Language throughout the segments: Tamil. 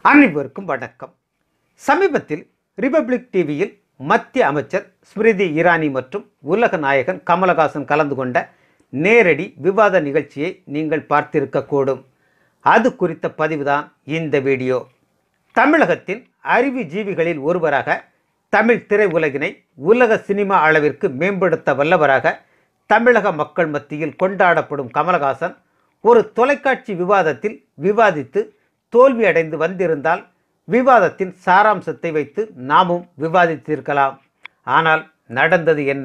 அனைவருக்கும் வணக்கம் சமீபத்தில் ரிபப்ளிக் டிவியில் மத்திய அமைச்சர் ஸ்மிருதி இரானி மற்றும் உலக நாயகன் கமலஹாசன் கலந்து கொண்ட நேரடி விவாத நிகழ்ச்சியை நீங்கள் பார்த்திருக்கக்கூடும் அது குறித்த பதிவுதான் இந்த வீடியோ தமிழகத்தின் அறிவுஜீவிகளில் ஒருவராக தமிழ் திரையுலகினை உலக சினிமா அளவிற்கு மேம்படுத்த வல்லவராக தமிழக மக்கள் மத்தியில் கொண்டாடப்படும் கமலஹாசன் ஒரு தொலைக்காட்சி விவாதத்தில் விவாதித்து தோல்வியடைந்து வந்திருந்தால் விவாதத்தின் சாராம்சத்தை வைத்து நாமும் விவாதித்திருக்கலாம் ஆனால் நடந்தது என்ன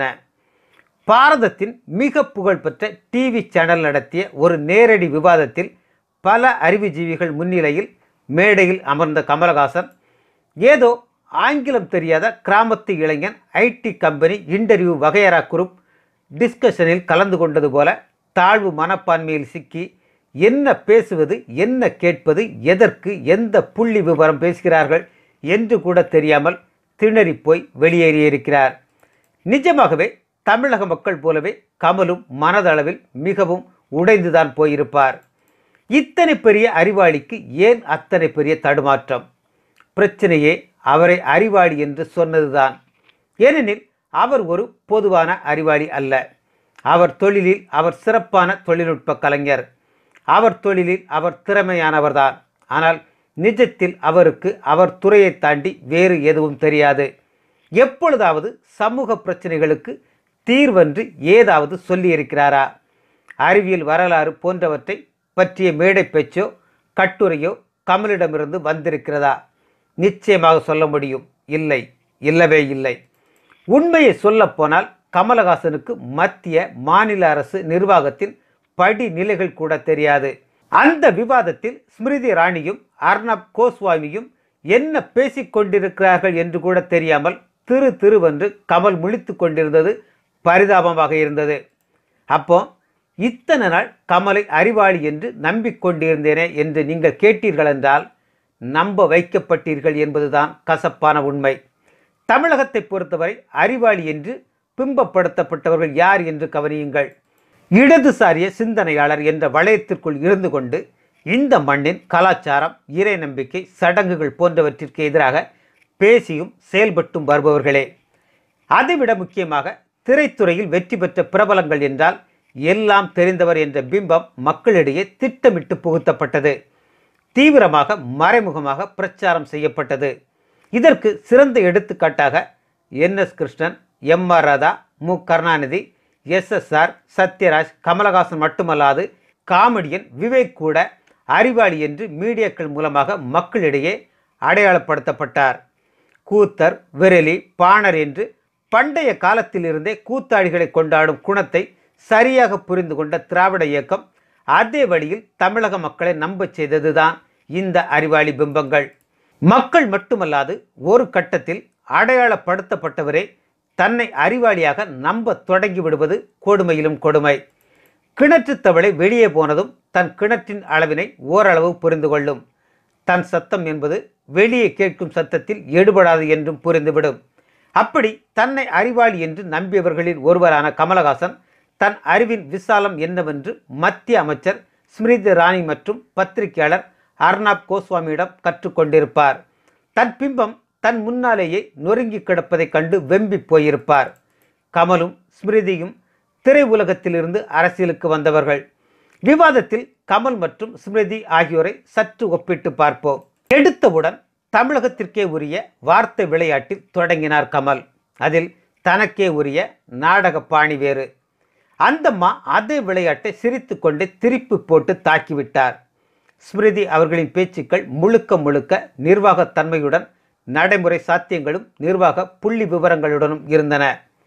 பாரதத்தின் மிக புகழ்பெற்ற டிவி சேனல் நடத்திய ஒரு நேரடி விவாதத்தில் பல அறிவுஜீவிகள் முன்னிலையில் மேடையில் அமர்ந்த கமலஹாசன் ஏதோ ஆங்கிலம் தெரியாத கிராமத்து இளைஞன் ஐடி கம்பெனி இன்டர்வியூ வகையரா குரூப் டிஸ்கஷனில் கலந்து கொண்டது போல தாழ்வு மனப்பான்மையில் சிக்கி என்ன பேசுவது என்ன கேட்பது எதற்கு எந்த புள்ளி விவரம் பேசுகிறார்கள் என்று கூட தெரியாமல் திணறிப் போய் வெளியேறியிருக்கிறார் நிஜமாகவே தமிழக மக்கள் போலவே கமலும் மனதளவில் மிகவும் உடைந்துதான் போயிருப்பார் இத்தனை பெரிய அறிவாளிக்கு ஏன் அத்தனை பெரிய தடுமாற்றம் பிரச்சனையே அவரை அறிவாளி என்று சொன்னதுதான் ஏனெனில் அவர் ஒரு பொதுவான அறிவாளி அல்ல அவர் தொழிலில் அவர் சிறப்பான தொழில்நுட்ப கலைஞர் அவர் தொழிலில் அவர் திறமையானவர்தான் ஆனால் நிஜத்தில் அவருக்கு அவர் துறையை தாண்டி வேறு எதுவும் தெரியாது எப்பொழுதாவது சமூக பிரச்சனைகளுக்கு தீர்வென்று ஏதாவது சொல்லியிருக்கிறாரா அறிவியல் வரலாறு போன்றவற்றை பற்றிய மேடை பேச்சோ கட்டுரையோ கமலிடமிருந்து வந்திருக்கிறதா நிச்சயமாக சொல்ல முடியும் இல்லை இல்லவே இல்லை உண்மையை சொல்லப்போனால் கமலஹாசனுக்கு மத்திய மாநில அரசு நிர்வாகத்தின் படிநிலைகள் கூட தெரியாது அந்த விவாதத்தில் ஸ்மிருதி ராணியும் அர்ணப் கோஸ்வாமியும் என்ன பேசிக் கொண்டிருக்கிறார்கள் என்று கூட தெரியாமல் திரு திருவென்று கமல் முழித்து கொண்டிருந்தது பரிதாபமாக இருந்தது அப்போ இத்தனை நாள் கமலை அறிவாளி என்று நம்பிக்கொண்டிருந்தேனே என்று நீங்கள் கேட்டீர்கள் என்றால் நம்ப வைக்கப்பட்டீர்கள் என்பதுதான் கசப்பான உண்மை தமிழகத்தை பொறுத்தவரை அறிவாளி என்று பிம்பப்படுத்தப்பட்டவர்கள் யார் என்று கவனியுங்கள் இடதுசாரிய சிந்தனையாளர் என்ற வளையத்திற்குள் இருந்து கொண்டு இந்த மண்ணின் கலாச்சாரம் இறை நம்பிக்கை சடங்குகள் போன்றவற்றிற்கு எதிராக பேசியும் செயல்பட்டும் வருபவர்களே அதைவிட முக்கியமாக திரைத்துறையில் வெற்றி பெற்ற பிரபலங்கள் என்றால் எல்லாம் தெரிந்தவர் என்ற பிம்பம் மக்களிடையே திட்டமிட்டு புகுத்தப்பட்டது தீவிரமாக மறைமுகமாக பிரச்சாரம் செய்யப்பட்டது இதற்கு சிறந்த எடுத்துக்காட்டாக N S Krishnan M R Radha Mu Karunanidhi SSR Sathyaraj Kamal Haasan மட்டுமல்லாது காமெடியன் விவேக் கூட அறிவாளி என்று மீடியாக்கள் மூலமாக மக்களிடையே அடையாளப்படுத்தப்பட்டார் கூத்தர் விரலி பாணர் என்று பண்டைய காலத்திலிருந்தே கூத்தாடிகளை கொண்டாடும் குணத்தை சரியாக புரிந்து கொண்ட திராவிட இயக்கம் அதே வழியில் தமிழக மக்களை நம்பச் செய்ததுதான் இந்த அறிவாளி பிம்பங்கள் மக்கள் மட்டுமல்லாது ஒரு கட்டத்தில் அடையாளப்படுத்தப்பட்டவரே தன்னை அறிவாளியாக நம்ப தொடங்கி விடுவது கொடுமையிலும் கொடுமை கிணற்று தவளை வெளியே போனதும் தன் கிணற்றின் அளவினை ஓரளவு புரிந்து கொள்ளும் தன் சத்தம் என்பது வெளியே கேட்கும் சத்தத்தில் எடுபடாது என்றும் புரிந்துவிடும் அப்படி தன்னை அறிவாளி என்று நம்பியவர்களில் ஒருவரான கமலஹாசன் தன் அறிவின் விசாலம் என்னவென்று மத்திய அமைச்சர் ஸ்மிருதி ராணி மற்றும் பத்திரிகையாளர் அர்னாப் கோஸ்வாமியிடம் கற்றுக்கொண்டிருப்பார் தன் பிம்பம் தன் முன்னாலேயே நொறுங்கி கிடப்பதைக் கண்டு வெம்பி போயிருப்பார் கமலும் ஸ்மிருதியும் திரை உலகத்திலிருந்து அரசியலுக்கு வந்தவர்கள் விவாதத்தில் கமல் மற்றும் ஸ்மிருதி ஆகியோரை சற்று ஒப்பிட்டு பார்ப்போம் எடுத்தவுடன் தமிழகத்திற்கே உரிய வார்த்தை விளையாட்டில் தொடங்கினார் கமல் அதில் தனக்கே உரிய நாடக பாணி வேறு அந்தம்மா அதே விளையாட்டை சிரித்து கொண்டு திருப்பி போட்டு தாக்கிவிட்டார் ஸ்மிருதி அவர்களின் பேச்சுக்கள் முழுக்க முழுக்க நிர்வாகத்தன்மையுடன் நடைமுறை சாத்தியங்களும் நிர்வாக புள்ளி விவரங்களுடனும் இருந்தன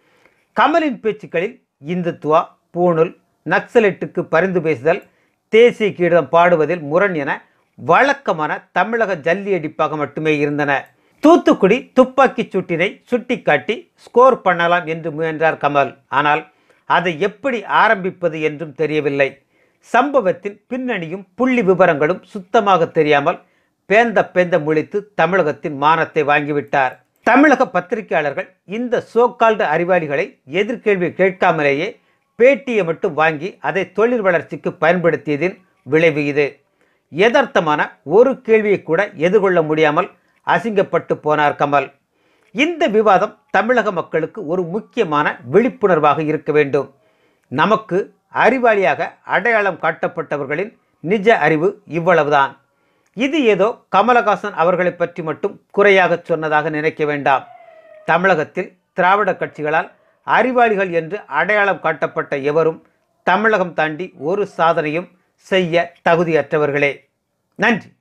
கமலின் பேச்சுக்களில் இந்துத்துவா பூணூல் நக்சலைட்டுக்கு பரிந்து பேசுதல் தேசிய கீதம் பாடுவதில் முரண் என வழக்கமான தமிழக ஜல்லியடிப்பாக மட்டுமே இருந்தன தூத்துக்குடி துப்பாக்கிச் சூட்டினை சுட்டிக்காட்டி ஸ்கோர் பண்ணலாம் என்று முயன்றார் கமல் ஆனால் அதை எப்படி ஆரம்பிப்பது என்றும் தெரியவில்லை சம்பவத்தின் பின்னணியும் புள்ளி விவரங்களும் சுத்தமாக தெரியாமல் பேந்த பேந்த முழித்து தமிழகத்தின் மானத்தை வாங்கிவிட்டார் தமிழக பத்திரிகையாளர்கள் இந்த சோக்கால்டு அறிவாளிகளை எதிர்கேள்வி கேட்காமலேயே பேட்டியை மட்டும் வாங்கி அதை தொழில் வளர்ச்சிக்கு பயன்படுத்தியதின் விளைவு இது யதார்த்தமான ஒரு கேள்வியை கூட எதிர்கொள்ள முடியாமல் அசிங்கப்பட்டு போனார் கமல் இந்த விவாதம் தமிழக மக்களுக்கு ஒரு முக்கியமான விழிப்புணர்வாக இருக்க வேண்டும் நமக்கு அறிவாளியாக அடையாளம் காட்டப்பட்டவர்களின் நிஜ அறிவு இவ்வளவுதான் இது ஏதோ கமலஹாசன் அவர்களை பற்றி மட்டும் குறையாக சொன்னதாக நினைக்க வேண்டாம் தமிழகத்தில் திராவிட கட்சிகளால் அறிவாளிகள் என்று அடையாளம் காட்டப்பட்ட எவரும் தமிழகம் தாண்டி ஒரு சாதனையும் செய்ய தகுதியற்றவர்களே நன்றி